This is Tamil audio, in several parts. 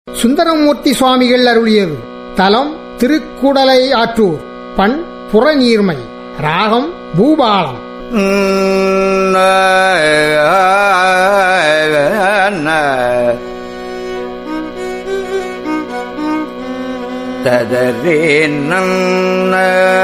சுந்தரமூர்த்தி சுவாமிகள் அருளியது தலம் திருக்குடலை ஆற்றூர் பண் புறநீர்மை ராகம் பூபாலம் ததரே நன்ன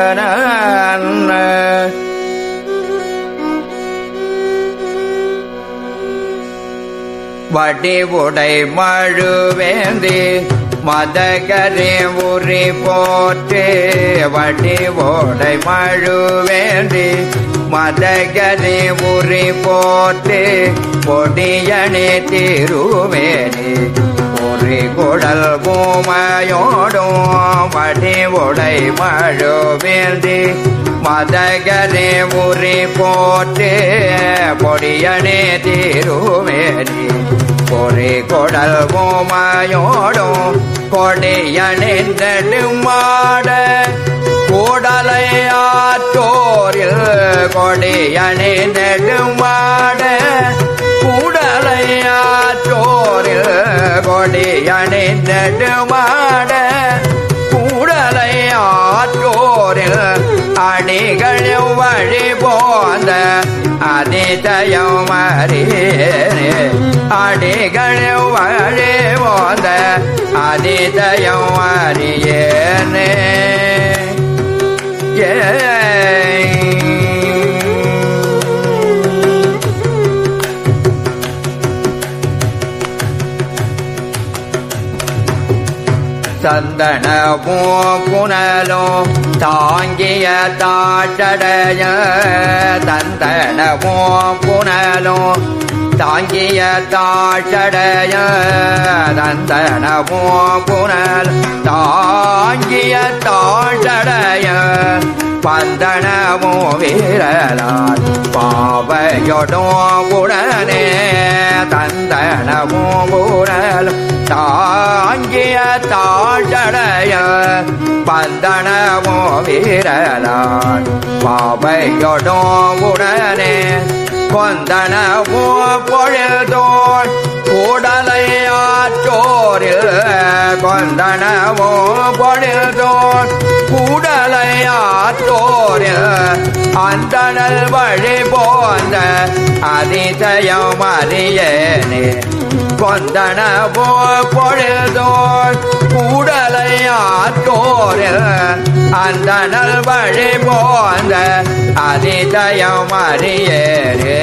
வடிவுடை மழுவேந்தி மதகரே உரி போற்றே வடிவோடை மழுவேந்தி மதகரே உரி போற்றே பொடியணி திருவேணி ஒரு குடல் பூமையோடும் வடிவுடை மழுவேந்தி மதகரே உரி போற்றே பொடியணே திருவேணி பொறி கொடல் பூமையோடும் கொடியணிந்தடு மாட கூடலை ஆற்றோரில் கொடியணிந்தடு மாட கூடலை ஆற்றோரில் கொடியணிந்தடு மாட கூடலை ஆற்றோரில் அணிகள் வழி போந்த அதிதயம் அறியேனே அடிகள் வழி போந்த அதிதயம் அறியேனே ஏ சந்தனமோ புனலோ தாங்கிய தாட்டடைய தந்தனமோ புனலோ தாங்கிய தாட்டடைய தந்தனமோ புனல் தாங்கிய தாட்டடைய பந்தனமோ வீரலால் பாவையொடோ உடனே தந்தனமோ புனல் தாங்கிய தாழடைய பந்தனமோ வீரலான் பாவையொடோ உடனே கொந்தனமோ பொழுதோள் கூடலை ஆற்றோரில் கொந்தனமோ பொழுதோள் கூடலை ஆற்றோரில் அந்தனல் வழி போந்த அதிசயம் அறியனே கொந்தனவோ பொழுதோர் கூடலை ஆற்றோரில் அந்தனல் வழி போந்த அதிதயம் அறியரே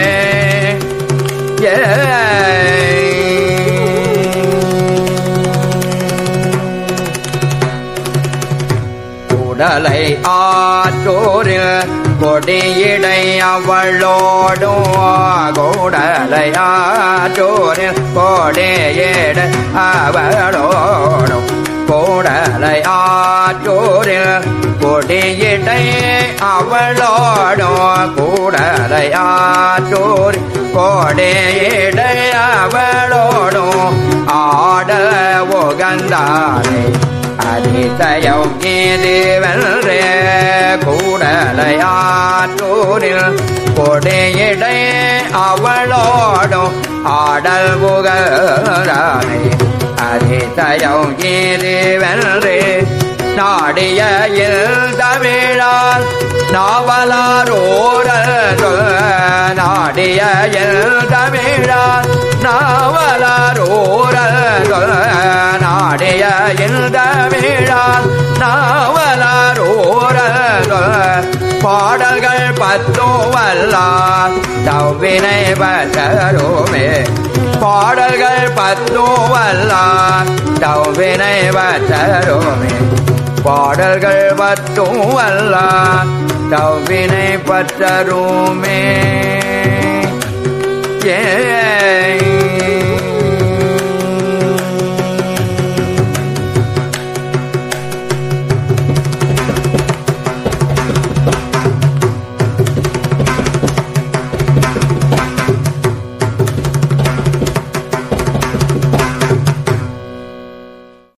கூடலை ஆற்றோரில் கொடியிடை அவளோடும் கூடலையாற்றோரில் கொடியிட அவளோடும் கூடலையாற்றோரில் கொடியிடை அவளோடும் கூடலையாற்றோர் கொடியிடை அவளோடும் ஆட உகந்தானே அதிசயம் ஏதுவென்றே கூடலையாற்றூரில் கொடையிடை அவளோடும் ஆடல் புகழானே அதிசயம் ஏதுவென்றே நாடிய தமிழால் நாவலாரோரல் நாடிய தமிழால் நாவலாரோரல் நாடிய தமிழால் நாவலாரோரல் பாடல்கள் பத்தும் வல்லால் தவ்வினை பத்தருமே பாடல்கள் பத்தும் வல்லால் தவ்வினை பத்தருமே பாடல்கள் பத்தும் வல்லால் தவ்வினை பத்தருமே ஏ